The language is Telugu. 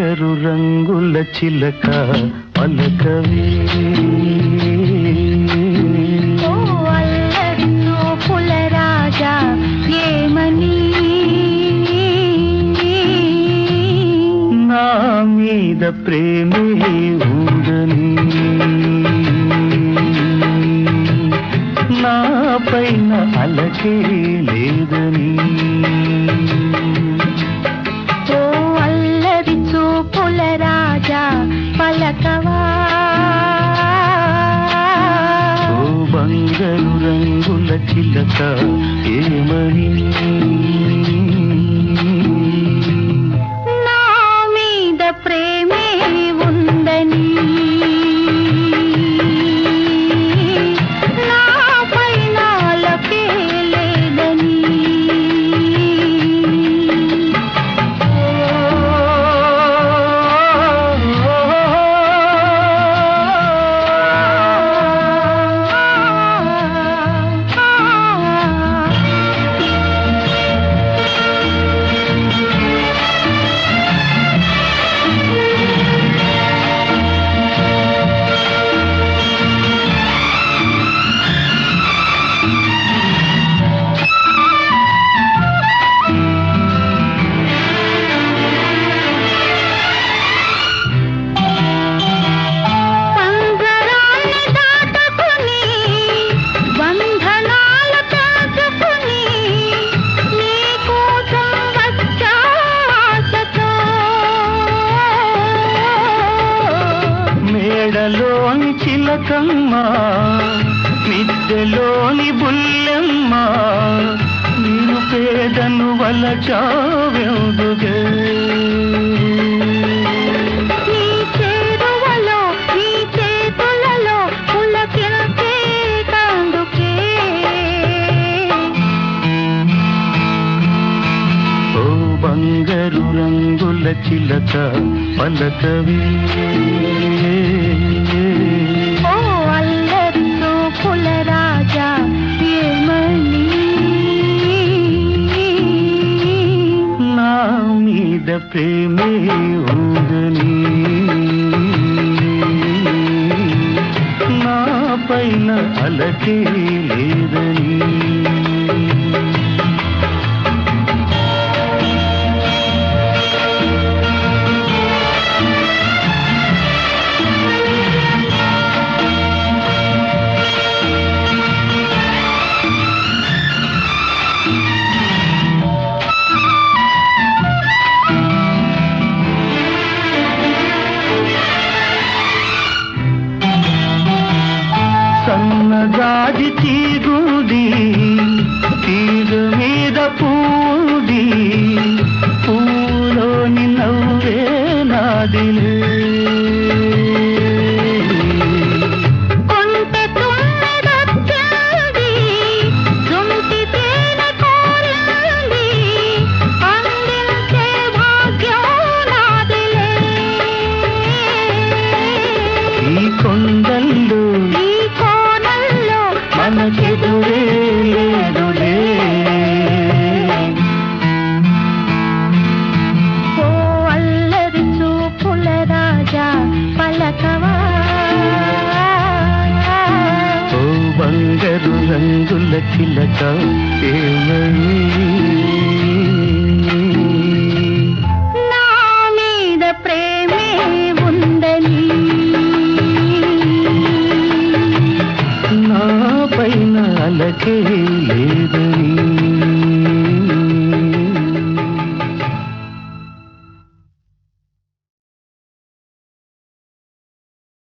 బంగారు రంగుల చిలక పలకవే ఓ అల్లరి చూపుల రాజా ఏమని నా మీద ప్రేమే ఉందని నా పైన అలకే లేదని ఓ అల్లరి చూపుల రాజా పలకవా ఓ బంగారు రంగుల చిలక ఏమని నా మీద ప్రేమే ఉందని నా పైన అలకే లేదని పంజరాన్ని దాటుకుని బంధనాలు దాచుకుని నీ కోసం వచ్చా ఆశతో మేడలోని చిలకమ్మ మిద్దెలోని బుల్లెమ్మ నేను పేదను వలచావెందుగే నీ చేరువలో నీ చేతులలో పులకించే కందుకే ఓ బంగారు రంగుల చిలక పలకవే ఓ అల్లరి చూపుల రాజా ఏమని నా మీద ప్రేమే ఉందని నా పైన అలకే లేదని సన్నగాజి తీగుది తీగ మీద పూది పూలోని నవ్వే నాదిలే కొంటె తుమ్మెదొచ్చింది, జుంటి తేనె కోరింది, అందించే భాగ్యం నాదిలే. ఈ కొండల్లో ఈ కోణంలో మనకెదురే లేదులే ఓ అల్లరి చూపుల రాజా పలకవా ఓ బంగారు రంగుల చిలక ఏమని